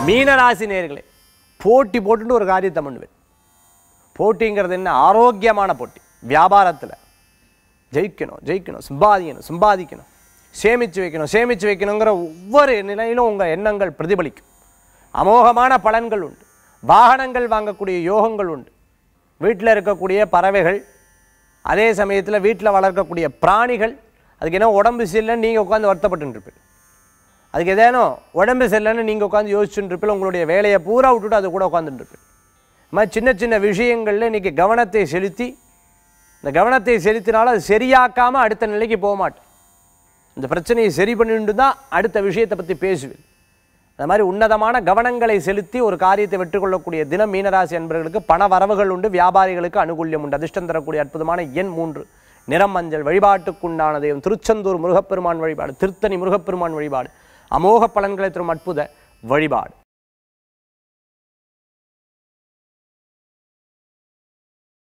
மீனராசி நேர்களே போட்டி போட்டுட்டு ஒரு காரியத்தை பண்ணுவேன் போட்டிங்கிறது என்ன ஆரோக்கியமான போட்டி வியாபாரத்தில் ஜெயிக்கணும் ஜெயிக்கணும் சம்பாதிக்கணும் சம்பாதிக்கணும் சேமித்து வைக்கணும் சேமித்து வைக்கணுங்கிற ஒவ்வொரு நிலையிலும் உங்கள் எண்ணங்கள் பிரதிபலிக்கும் அமோகமான பலன்கள் உண்டு வாகனங்கள் வாங்கக்கூடிய யோகங்கள் உண்டு வீட்டில் இருக்கக்கூடிய பறவைகள் அதே சமயத்தில் வீட்டில் வளர்க்கக்கூடிய பிராணிகள் அதுக்கு என்ன உடம்பு சரியில்லைன்னு நீங்கள் உட்காந்து வருத்தப்பட்டு இருப்பீங்க அதுக்கு ஏதேனும் உடம்பு சரியில்லைன்னு நீங்கள் உட்காந்து யோசிச்சுட்டு இருப்பீங்க உங்களுடைய வேலையை பூரா விட்டுட்டு அது கூட உட்காந்துட்டு இருப்பீங்க இது மாதிரி சின்ன சின்ன விஷயங்களில் இன்றைக்கி கவனத்தை செலுத்தி இந்த கவனத்தை செலுத்தினாலும் அது சரியாக்காமல் அடுத்த நிலைக்கு போக மாட்டேன் இந்த பிரச்சனையை சரி பண்ணிட்டு தான் அடுத்த விஷயத்தை பற்றி பேசுவேன் அந்த மாதிரி உன்னதமான கவனங்களை செலுத்தி ஒரு காரியத்தை வெற்றி கொள்ளக்கூடிய தினம் மீனராசி என்பவர்களுக்கு பண வரவுகள் உண்டு வியாபாரிகளுக்கு அனுகூல்யம் உண்டு அதிர்ஷ்டம் தரக்கூடிய அற்புதமான எண் மூன்று நிறம் மஞ்சள் வழிபாட்டுக்குண்டான தெய்வம் திருச்செந்தூர் முருகப்பெருமான் வழிபாடு திருத்தணி முருகப்பெருமான் வழிபாடு அமோக பலன்களை தரும் அற்புத வழிபாடு